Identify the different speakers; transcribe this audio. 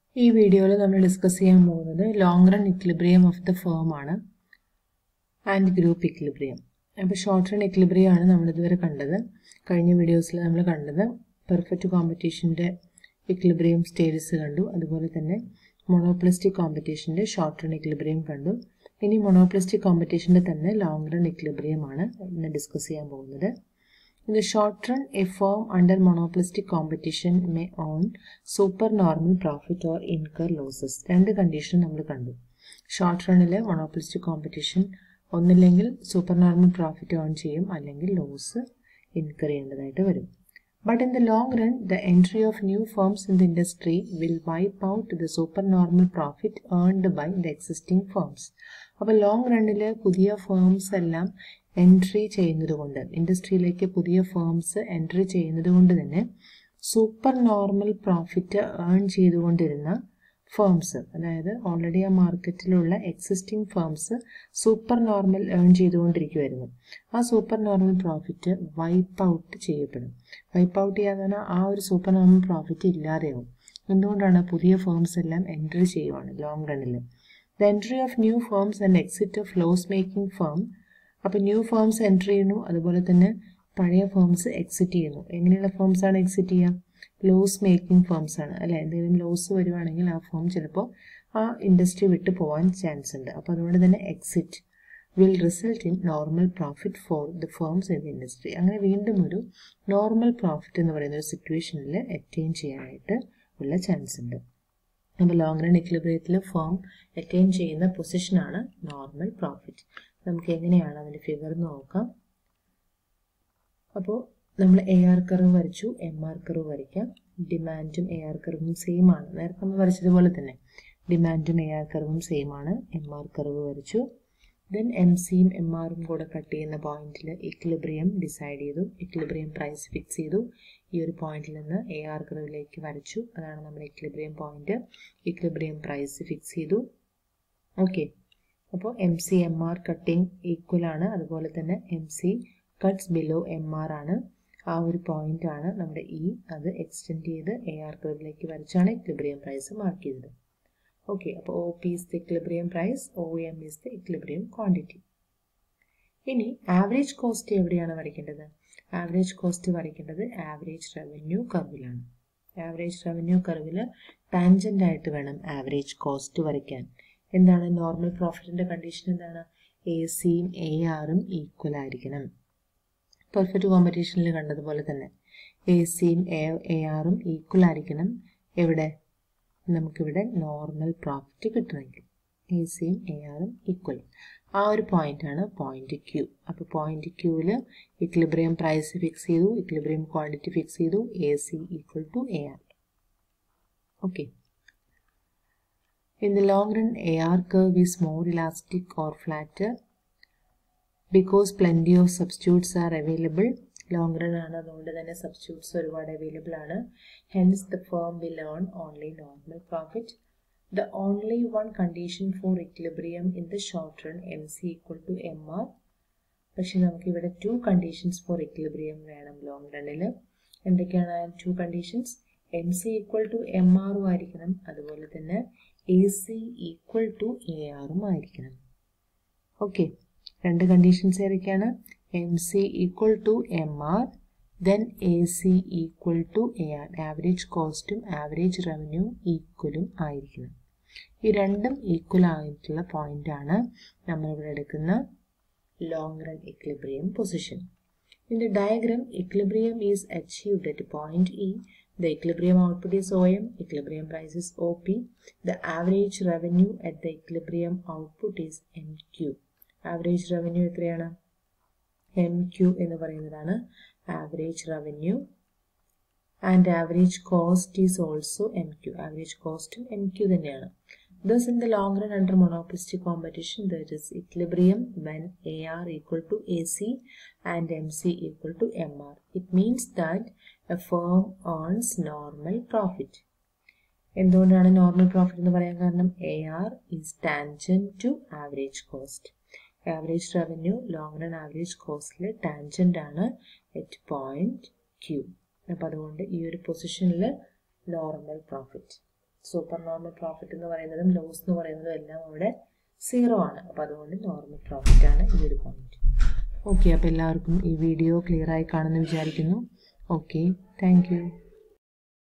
Speaker 1: ഈ വീഡിയോയിൽ നമ്മൾ ഡിസ്കസ് ചെയ്യാൻ പോകുന്നത് long run equilibrium of the firm ആണ് ആൻഡ് ഗ്രൂപ്പ് ഇക്ലിബ്രിയം അപ്പോൾ ഷോർട്ട് റൺ ഇക്ലിബ്രിയം ആണ് നമ്മൾ ഇതുവരെ കണ്ടത് കഴിഞ്ഞ വീഡിയോസിൽ നമ്മൾ കണ്ടത് പെർഫെക്റ്റ് കോമ്പറ്റീഷൻ്റെ ഇക്ലിബ്രിയം സ്റ്റേജസ് കണ്ടു അതുപോലെ തന്നെ മൊണോപ്ലിസ്റ്റിക് കോമ്പറ്റീഷൻ്റെ ഷോർട്ട് റൺ ഇക്ലിബ്രിയം കണ്ടു ഇനി മൊണോപ്ലിസ്റ്റിക് കോമ്പറ്റീഷൻ്റെ തന്നെ ലോങ് റൺ ഇക്ലിബ്രിയം ആണ് ഇന്ന് ഡിസ്കസ് ചെയ്യാൻ പോകുന്നത് In the short run, a firm under monopolistic competition may earn supernormal profit or incur losses. രണ്ട് കണ്ടീഷൻ നമ്മൾ കണ്ടു ഷോർട്ട് റണ്ണിൽ മൊണോപോളിസ്റ്റിക് കോമ്പറ്റീഷൻ ഒന്നില്ലെങ്കിൽ സൂപ്പർ നോർമൽ പ്രോഫിറ്റ് ഏൺ ചെയ്യും അല്ലെങ്കിൽ ലോസ് ഇൻകർ ചെയ്യേണ്ടതായിട്ട് വരും but in the long run the entry of new firms in the industry will wipe out the super normal profit earned by the existing firms അപ്പോൾ long റണ്ണിൽ പുതിയ firms എല്ലാം entry ചെയ്യുന്നത് കൊണ്ട് ഇൻഡസ്ട്രിയിലേക്ക് പുതിയ ഫേംസ് എൻട്രി ചെയ്യുന്നത് കൊണ്ട് തന്നെ സൂപ്പർ നോർമൽ പ്രോഫിറ്റ് ഏൺ ചെയ്തുകൊണ്ടിരുന്ന ഫേംസ് അതായത് ഓൾറെഡി ആ മാർക്കറ്റിലുള്ള existing firms super normal earn ചെയ്തുകൊണ്ടിരിക്കുമായിരുന്നു ആ super normal profit wipe out ചെയ്യപ്പെടും വൈപ്പ് ഔട്ട് ചെയ്യാന്ന് പറഞ്ഞാൽ ആ ഒരു സൂപ്പർ നോർമൽ പ്രോഫിറ്റ് ഇല്ലാതെയാവും എന്തുകൊണ്ടാണ് പുതിയ ഫേംസ് എല്ലാം എൻട്രി ചെയ്യുവാണ് ലോങ് റണ്ണിൽ the entry of new firms and exit of loss making firm അപ്പോൾ ന്യൂ ഫേംസ് എൻട്രി ചെയ്യുന്നു അതുപോലെ തന്നെ പഴയ ഫേംസ് എക്സിറ്റ് ചെയ്യുന്നു എങ്ങനെയുള്ള ഫേംസ് ആണ് എക്സിറ്റ് ചെയ്യുക ലോസ് മേക്കിംഗ് ഫേംസ് ആണ് അല്ലെ എന്തെങ്കിലും ലോസ് വരുവാണെങ്കിൽ ആ ഫേം ചിലപ്പോൾ ആ ഇൻഡസ്ട്രി വിട്ടു പോകാൻ ചാൻസ് ഉണ്ട് അപ്പോൾ അതുകൊണ്ട് തന്നെ exit will result in normal profit for the firms in the industry അങ്ങനെ വീണ്ടും ഒരു നോർമൽ പ്രോഫിറ്റ് എന്ന് പറയുന്ന ഒരു സിറ്റുവേഷനിൽ അറ്റൈൻ ചെയ്യാനായിട്ട് ഉള്ള ചാൻസ് ഉണ്ട് അപ്പോൾ ലോങ് റൺ ഇക്ലിബ്രിയത്തിൽ ഫേം അറ്റൈൻ ചെയ്യുന്ന പൊസിഷനാണ് നോർമൽ പ്രോഫിറ്റ് നമുക്ക് എങ്ങനെയാണ് അതിൻ്റെ ഫിഗർ നോക്കാം അപ്പോൾ നമ്മൾ എ ആർ കർവ് വരച്ചു എം ആർ കർവ് വരയ്ക്കാം ഡിമാൻഡും എ ആർ കർവും സെയിം ആണ് നേരത്തെ നമ്മൾ വരച്ചതുപോലെ തന്നെ ഡിമാൻഡും എ ആർ കർവും സെയിം ആണ് എം ആർ കർവ് വരച്ചു ദെൻ എം സിയും എം ആറും കൂടെ കട്ട് ചെയ്യുന്ന പോയിന്റിൽ ഇക്ലിബ്രിയം ഡിസൈഡ് ചെയ്തു ഇക്ലിബ്രിയം പ്രൈസ് ഫിക്സ് ചെയ്തു ഈ ഒരു പോയിന്റിൽ നിന്ന് എ ആർ കർവിലേക്ക് വരച്ചു അതാണ് നമ്മുടെ equilibrium point equilibrium price fix ചെയ്തു ഓക്കെ അപ്പോൾ M C M R cutting equal ആണ് അതുപോലെ തന്നെ M C cuts below M R ആണ് ആ ഒരു പോയിന്റ് ആണ് നമ്മുടെ ഇ അത് എക്സ്റ്റെൻഡ് ചെയ്ത് എ ആർ കർവിലേക്ക് വരച്ചാണ് ഇക്ലിബ്രിയം പ്രൈസ് മാർക്ക് ചെയ്തത് ഓക്കെ അപ്പോൾ O P is the equilibrium price O M is the equilibrium quantity ഇനി ആവറേജ് കോസ്റ്റ് എവിടെയാണ് വരയ്ക്കേണ്ടത് ആവറേജ് കോസ്റ്റ് വരയ്ക്കേണ്ടത് ആവറേജ് റവന്യൂ കർവിലാണ് ആവറേജ് റവന്യൂ കർവിൽ ടാൻജൻ്റ് ആയിട്ട് വേണം ആവറേജ് കോസ്റ്റ് വരയ്ക്കാൻ എന്താണ് നോർമൽ പ്രോഫിറ്റിന്റെ കണ്ടീഷൻ എന്താണ് എ സിയും എ ആറും ഈക്വൽ ആയിരിക്കണം പെർഫെക്റ്റ് കോമ്പറ്റീഷനിൽ കണ്ടതുപോലെ തന്നെ എ സിയും എ ആറും ഈക്വൽ ആയിരിക്കണം എവിടെ നമുക്കിവിടെ നോർമൽ പ്രോഫിറ്റ് കിട്ടണമെങ്കിൽ എ സിയും എ ആറും ഈക്വൽ ആ ഒരു പോയിന്റ് ആണ് പോയിന്റ് ക്യൂ അപ്പോൾ പോയിന്റ് ക്യൂവിൽ ഇക്ലിബ്രിയം പ്രൈസ് ഫിക്സ് ചെയ്തു ഇക്ലിബ്രിയം ക്വാണ്ടിറ്റി ഫിക്സ് ചെയ്തു A C equal to A R okay In the long run, AR curve is more elastic or flatter because plenty of substitutes are available. Long run ആണ് അതുകൊണ്ട് തന്നെ substitutes ഒരുപാട് available ആണ് hence the firm will earn only normal profit the only one condition for equilibrium in the short run M C equal to M R പക്ഷെ നമുക്കിവിടെ two conditions for equilibrium വേണം long റണ്ണിൽ എന്തൊക്കെയാണ് two conditions M C equal to M ആറും ആയിരിക്കണം അതുപോലെ തന്നെ A C equal to A ആറും ആയിരിക്കണം ഓക്കെ രണ്ട് കണ്ടീഷൻസ് ഏതൊക്കെയാണ് M C equal to M R then A C equal to A R average കോസ്റ്റും ആവറേജ് റവന്യൂ ഈക്വലും ആയിരിക്കണം ഈ രണ്ടും ഈക്വൽ ആയിട്ടുള്ള പോയിന്റ് ആണ് നമ്മളിവിടെ എടുക്കുന്ന long run equilibrium position In the diagram, equilibrium is achieved at point E The equilibrium output is OM, equilibrium price is OP. The average revenue at the equilibrium output is MQ. Average revenue എത്രയാണ് M Q എന്ന് പറയുന്നതാണ് average revenue and average cost is also M Q average കോസ്റ്റും M Q തന്നെയാണ് Thus, in the long run, under monopolistic competition, there is equilibrium when AR equal to AC and MC equal to MR. It means that a firm earns normal profit. എന്തുകൊണ്ടാണ് normal profit എന്ന് പറയാൻ കാരണം A R is tangent to average cost average revenue long run average കോസ്റ്റിൽ tangent ആണ് at point Q അപ്പം അതുകൊണ്ട് ഈ ഒരു പൊസിഷനിൽ normal profit super normal profit എന്ന് പറയുന്നതും ലോസ് എന്ന് പറയുന്നതും എല്ലാം അവിടെ സീറോ ആണ് അപ്പോൾ അതുകൊണ്ട് നോർമൽ പ്രോഫിറ്റ് ആണ് ഈ ഒരു പോയിന്റ് ഓക്കെ അപ്പോൾ എല്ലാവർക്കും ഈ വീഡിയോ ക്ലിയർ ആയി കാണുമെന്ന് വിചാരിക്കുന്നു ഓക്കെ താങ്ക്